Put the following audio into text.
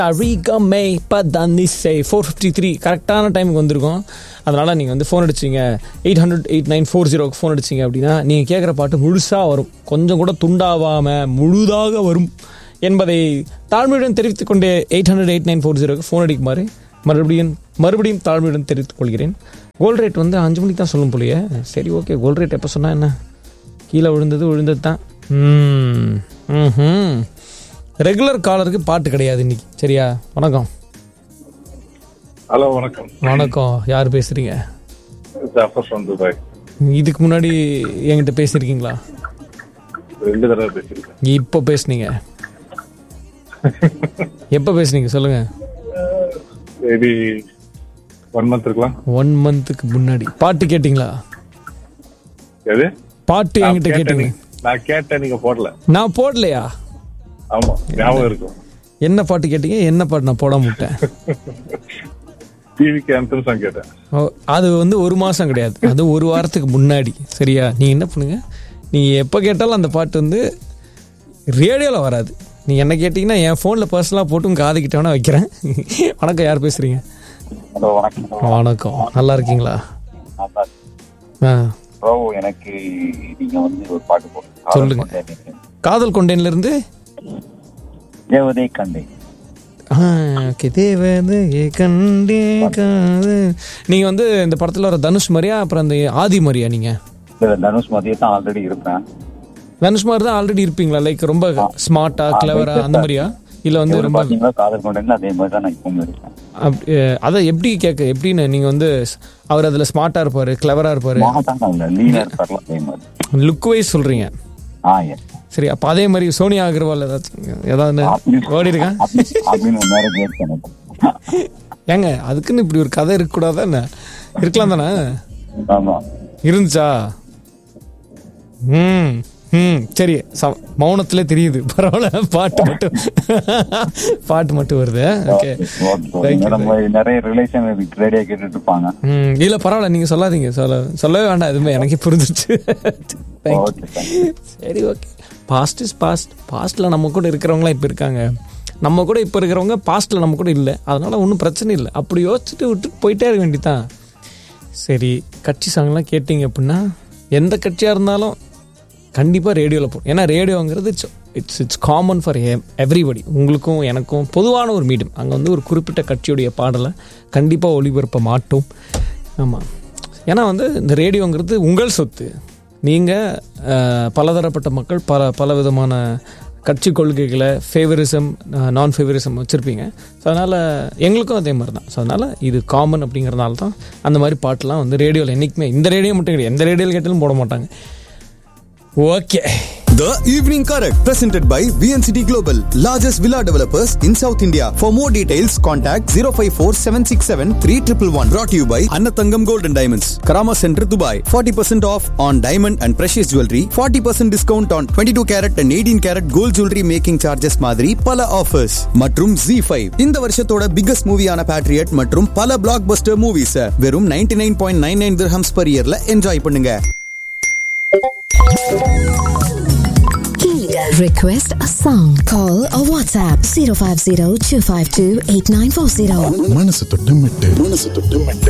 அரிகமே பதானிசே four fifty three கரெக்டான டைமுக்கு வந்திருக்கோம் அதனால் நீங்கள் வந்து ஃபோன் அடிச்சிங்க eight hundred eight nine four ஜீரோக்கு ஃபோன் அடிச்சிங்க அப்படின்னா நீங்கள் கேட்குற பாட்டு முழுசாக வரும் கொஞ்சம் கூட துண்டாவாமல் முழுதாக வரும் என்பதை தாழ்மையுடன் தெரிவித்துக் கொண்டே eight hundred eight nine four ஜீரோக்கு ஃபோன் அடிக்குமாறு மறுபடியும் மறுபடியும் தாழ்மையுடன் தெரிவித்துக் கொள்கிறேன் கோல்ட் ரேட் வந்து அஞ்சு மணிக்கு தான் சொல்லும் போலியே சரி ஓகே கோல்ட் ரேட் எப்போ சொன்னால் என்ன கீழே விழுந்தது விழுந்தது தான் ம் ரெகுலர் காலருக்கு பாட்டு கிடையாது இன்னைக்கு சரியா வணக்கம் ஹலோ வணக்கம் வணக்கம் யார் பேசுறீங்க ஜாஃபர் ஃப்ரம் துபாய் இதுக்கு முன்னாடி என்கிட்ட பேசியிருக்கீங்களா ரெண்டு தடவை பேசியிருக்கேன் இப்போ பேசுனீங்க எப்போ பேசுனீங்க சொல்லுங்க மேபி ஒன் மந்த் இருக்கலாம் ஒன் மந்த்துக்கு முன்னாடி பாட்டு கேட்டிங்களா எது பாட்டு நான் என்கிட்ட கேட்டேன் கேட்டீங்க நீ- நான் கேட்டேன் நீங்க போடல நான் போடலையா ஆமா ஞாபகம் இருக்கும் என்ன பாட்டு கேட்டீங்க என்ன பாட்டு நான் போடாம விட்டேன் டிவிக்கு ஆன்சர் சாங் கேட்டேன் ஓ, அது வந்து ஒரு மாதம் கிடையாது அது ஒரு வாரத்துக்கு முன்னாடி சரியா நீ என்ன பண்ணுங்க நீ எப்போ கேட்டாலும் அந்த பாட்டு வந்து ரேடியோவில் வராது நீ என்ன கேட்டிங்கன்னா என் ஃபோனில் பர்சனலாக போட்டு உங்கள் காதுகிட்ட வேணா வைக்கிறேன் வணக்கம் யார் பேசுகிறீங்க ஹலோ வணக்கம் வணக்கம் நல்லா இருக்கீங்களா நல்லா ஆ ப்ரோ எனக்கு நீங்க வந்து ஒரு பாட்டு போட்டு சொல்லுங்க. காதல் கொண்டேன்லேருந்து தேவதை கண்டே கண்டே காது நீங்கள் வந்து இந்த படத்தில் வர தனுஷ் மாதிரியா அப்புறம் அந்த ஆதி மாதிரியா நீங்கள் இல்ல தனுஷ் மதிய தான் ஆல்ரெடி இருப்பேன் தனுஷ் மாதிரி தான் ஆல்ரெடி இருப்பீங்களா லைக் ரொம்ப ஸ்மார்ட்டா கிளவரா அந்த மாதிரியா இல்ல வந்து ஒரு ரொம்ப பாத்தீங்களா காதல் கொண்டேன்ல அதே மாதிரி தான் நான் இப்பவும் இருக்கேன் அப்படி- அஹ், அதை எப்படி கேட்க எப்படின்னு நீங்க வந்து அவர் அதுல ஸ்மார்ட்டா இருப்பாரு கிளவரா இருப்பாரு மாட்டாங்க இல்ல லீனா இருப்பார்ல அதே மாதிரி லுக் வைஸ் சொல்றீங்க ஆ எஸ் சரி அப்ப அதே மாதிரி சோனியா அகர்வால் ஏதாச்சும் ஏதாவது ஓடி இருக்கேன் அப்படின்னு மேரேஜ் ஏற்க எனக்கு ஏங்க அதுக்குன்னு இப்படி ஒரு கதை இருக்க கூடாதா என்ன இருக்கலாம் தானே ஆமா இருந்துச்சா ம் ம் சரி ச- மௌனத்திலே தெரியுது பரவாயில்ல பாட்டு மட்டும் பாட்டு மட்டும் வருது ஓகே Okay, bro. நம்ம நிறைய ரிலேஷன் ரேடியோ கேட்டுட்டு இருப்பாங்க ம் இல்ல பரவாயில்ல நீங்க சொல்லாதீங்க சொல்ல சொல்லவே வேண்டாம் எதுவுமே எனக்கே புரிஞ்சிச்சு Thank you. ஓகே தேங்க்யூ சரி ஓகே பாஸ்ட் இஸ் பாஸ்ட் பாஸ்ட்ல நம்ம கூட இருக்கிறவங்களாம் இப்போ இருக்காங்க நம்ம கூட இப்போ இருக்கிறவங்க பாஸ்ட்ல நம்ம கூட இல்லை அதனால ஒன்றும் பிரச்சனை இல்லை அப்படி யோசிச்சுட்டு விட்டு போயிட்டே இருக்க வேண்டியதான் சரி கட்சி சாங்லாம் கேட்டிங்க அப்படின்னா எந்த கட்சியாக இருந்தாலும் கண்டிப்பாக ரேடியோவில் போகும் ஏன்னா ரேடியோங்கிறது it's it's it's common for everybody உங்களுக்கும் எனக்கும் பொதுவான ஒரு மீடியம் அங்கே வந்து ஒரு குறிப்பிட்ட கட்சியுடைய பாடலை கண்டிப்பாக ஒளிபரப்ப மாட்டோம் ஆமாம் ஏன்னா வந்து இந்த ரேடியோங்கிறது உங்கள் சொத்து நீங்கள் பலதரப்பட்ட மக்கள் பல பல விதமான கட்சி கொள்கைகளை ஃபேவரிசம் நான் ஃபேவரிசம் வச்சுருப்பீங்க ஸோ அதனால் எங்களுக்கும் அதே மாதிரி தான் ஸோ அதனால் இது காமன் அப்படிங்கிறதுனால தான் அந்த மாதிரி பாட்டெலாம் வந்து ரேடியோவில் என்றைக்குமே இந்த ரேடியோ மட்டும் கிடையாது எந்த ரேடியோவில் கேட்டாலும் போட மாட்டாங்க okay The Evening Correct, presented by VNCT Global, largest villa developers in South India. For more details, contact 054 767 3111. Brought to you by Annatangam Gold and Diamonds, Karama Center, Dubai. 40% off on diamond and precious jewelry. 40% discount on 22 carat and 18 carat gold jewelry making charges மாதிரி பல offers மற்றும் Z5 இந்த வருஷத்தோட biggest மூவியான Patriot மற்றும் பல black Bastar movies வெறும் 99.99 nine point nine nine dirhams per இயர்ல enjoy பண்ணுங்க Request a song. Call or WhatsApp 050 252 8940. மனசு தொட்டு மெட்டு மனசு தொட்டு மெட்டு